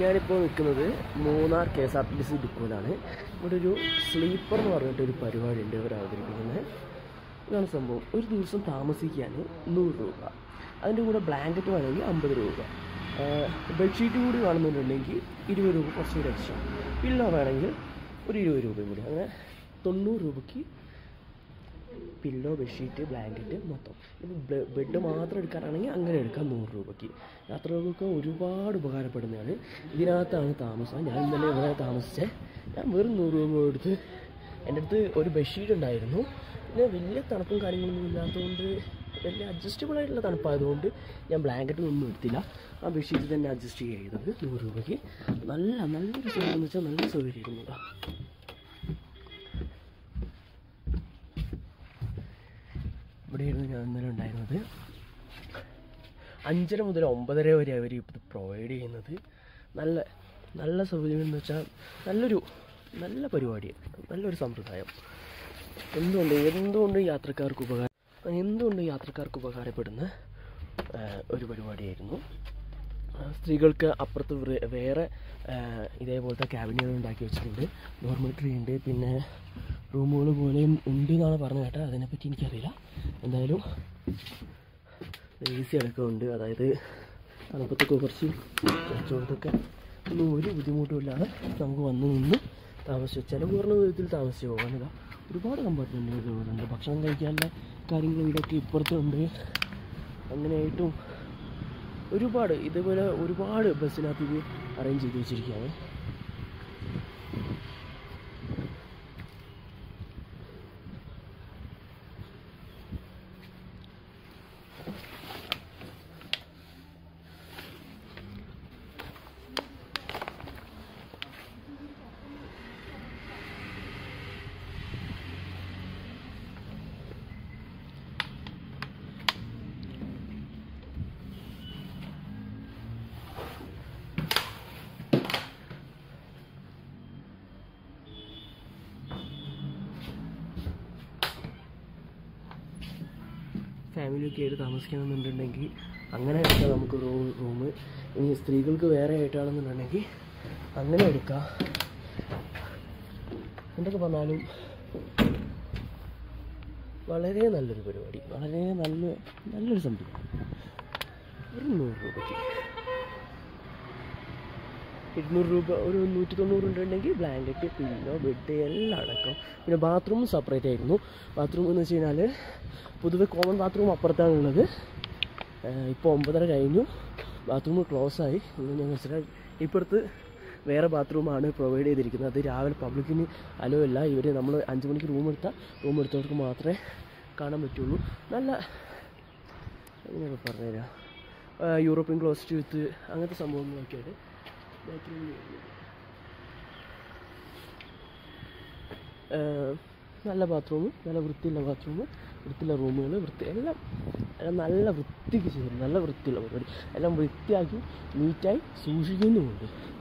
ഞാനിപ്പോൾ നിൽക്കുന്നത് Munnar K S R T C ഡിപ്പോയിലാണ് ഇവിടെ ഒരു സ്ലീപ്പർ എന്ന് പറഞ്ഞിട്ട് ഒരു പരിപാടി ഉണ്ട് അവർ അവതരിപ്പിക്കുന്നത് ഇതാണ് സംഭവം ഒരു ദിവസം താമസിക്കാൻ നൂറ് രൂപ അതിൻ്റെ കൂടെ ബ്ലാങ്കറ്റ് വേണമെങ്കിൽ അമ്പത് രൂപ ബെഡ്ഷീറ്റ് കൂടി വേണമെന്നുണ്ടെങ്കിൽ ഇരുപത് രൂപ കുറച്ച് കൂടി എക്സ്ട്രാ പില്ലോ വേണമെങ്കിൽ ഒരു ഇരുപത് രൂപയും കൂടി അങ്ങനെ തൊണ്ണൂറ് രൂപയ്ക്ക് പില്ലോ ബെഡ്ഷീറ്റ് ബ്ലാങ്കറ്റ് മൊത്തം ഇനി ബെഡ് മാത്രം എടുക്കാനാണെങ്കിൽ അങ്ങനെ എടുക്കാം നൂറ് രൂപയ്ക്ക് യാത്രകൾക്ക് ഒരുപാട് ഉപകാരപ്പെടുന്നതാണ് ഇതിനകത്താണ് താമസം ഞാൻ ഇന്നലെ ഇവിടെ താമസിച്ചത് ഞാൻ വെറും നൂറ് രൂപ കൊടുത്ത് എൻ്റെ അടുത്ത് ഒരു ബെഡ്ഷീറ്റ് ഉണ്ടായിരുന്നു പിന്നെ വലിയ തണുപ്പും കാര്യങ്ങളൊന്നും ഇല്ലാത്തതുകൊണ്ട് വലിയ അഡ്ജസ്റ്റബിൾ ആയിട്ടുള്ള തണുപ്പായതുകൊണ്ട് ഞാൻ ബ്ലാങ്കറ്റ് ഒന്നും എടുത്തില്ല ആ ബെഡ്ഷീറ്റ് തന്നെ അഡ്ജസ്റ്റ് ചെയ്തത് നൂറ് രൂപയ്ക്ക് നല്ല നല്ലൊരു സൗകര്യം എന്ന് വെച്ചാൽ നല്ല സൗകര്യമായിരുന്നു കേട്ടോ ഇവിടെയായിരുന്നു ഞാൻ ഇന്നലെ ഉണ്ടായിരുന്നത് അഞ്ചര മുതൽ ഒമ്പതര വരെ അവർ ഇത് പ്രൊവൈഡ് ചെയ്യുന്നത് നല്ല നല്ല സൗകര്യം എന്ന് വെച്ചാൽ നല്ലൊരു നല്ല പരിപാടിയാണ് നല്ലൊരു സമ്പ്രദായം എന്തുകൊണ്ട് എന്തുകൊണ്ട് യാത്രക്കാർക്ക് ഉപകാരം എന്തുകൊണ്ട് യാത്രക്കാർക്ക് ഉപകാരപ്പെടുന്ന ആ, ഒരു പരിപാടിയായിരുന്നു ആ, സ്ത്രീകൾക്ക് അപ്പുറത്ത് വേ- വേറെ ആ, ഇതേപോലത്തെ ക്യാബിനുകൾ ഉണ്ടാക്കി വെച്ചിട്ടുണ്ട് ഡോർമെട്രി ഉണ്ട് പിന്നെ റൂമുകൾ പോലെയും ഉണ്ട് എന്നാണ് പറഞ്ഞു കേട്ടത് അതിനെപ്പറ്റി എനിക്കറിയില്ല എന്തായാലും എ സി അടക്കമുണ്ട് അതായത് തണുപ്പത്തൊക്കെ കുറച്ച് കുറച്ചുകൊണ്ടൊക്കെ ഒന്നും ഒരു ബുദ്ധിമുട്ടും ഇല്ലാതെ നമുക്ക് വന്ന് നിന്ന് താമസിച്ചു ചിലവ് കുറഞ്ഞ വിധത്തിൽ താമസിച്ച് പോകാനില്ല ഒരുപാട് കമ്പാർട്ട്മെൻറ്റുകളുണ്ട് ഭക്ഷണം കഴിക്കാനുള്ള കാര്യങ്ങൾ ഇവിടെയൊക്കെ ഇപ്പുറത്തുണ്ട് അങ്ങനെയായിട്ടും ഒരുപാട് ഇതേപോലെ ഒരുപാട് ബസ്സിനകത്ത് ഇത് അറേഞ്ച് ചെയ്ത് വെച്ചിരിക്കുകയാണ് ഫാമിലിയൊക്കെ ആയിട്ട് താമസിക്കണമെന്നുണ്ടെങ്കിൽ അങ്ങനെ എടുക്കാം നമുക്ക് റൂം റൂം ഇനി സ്ത്രീകൾക്ക് വേറെ ആയിട്ടാണെന്നുണ്ടെങ്കിൽ അങ്ങനെ എടുക്കാം എന്തൊക്കെ പറഞ്ഞാലും വളരെ നല്ലൊരു പരിപാടി വളരെ നല്ല നല്ലൊരു സംഭവം ഒരു നൂറ് രൂപയ്ക്ക് ഇരുന്നൂറ് രൂപ ഒരു നൂറ്റി തൊണ്ണൂറ് ഉണ്ടെങ്കിൽ ബ്ലാങ്കറ്റ് പില്ലോ ബെഡ് എല്ലാം അടക്കം പിന്നെ ബാത്റൂം സെപ്പറേറ്റ് ആയിരുന്നു ബാത്റൂം എന്ന് വെച്ച് കഴിഞ്ഞാൽ പൊതുവെ കോമൺ ബാത്റൂം അപ്പുറത്താണുള്ളത് ഇപ്പോൾ ഒമ്പതര കഴിഞ്ഞു ബാത്റൂം ക്ലോസ് ആയി ഒന്നും ഞാൻ മനസ്സിലായി ഇപ്പുറത്ത് വേറെ ബാത്റൂമാണ് പ്രൊവൈഡ് ചെയ്തിരിക്കുന്നത് അത് രാവിലെ പബ്ലിക്കിന് അലോ അല്ല ഇവർ നമ്മൾ അഞ്ച് മണിക്ക് റൂം എടുത്താൽ റൂം എടുത്തവർക്ക് മാത്രമേ കാണാൻ പറ്റുള്ളൂ നല്ല എങ്ങനെ പറഞ്ഞുതരാം ആ, യൂറോപ്യൻ ക്ലോസ്റ്റ് വിത്ത് അങ്ങനത്തെ സംഭവങ്ങളൊക്കെ ആയിട്ട് ബാത്റൂമിൽ നല്ല ബാത്റൂം നല്ല വൃത്തിയുള്ള ബാത്റൂം വൃത്തിയുള്ള റൂമുകൾ വൃത്തി എല്ലാം എല്ലാം നല്ല വൃത്തിക്ക് ചെയ്തു നല്ല വൃത്തിയുള്ള പരിപാടി എല്ലാം വൃത്തിയാക്കി നീറ്റായി സൂക്ഷിക്കുന്നുമുണ്ട്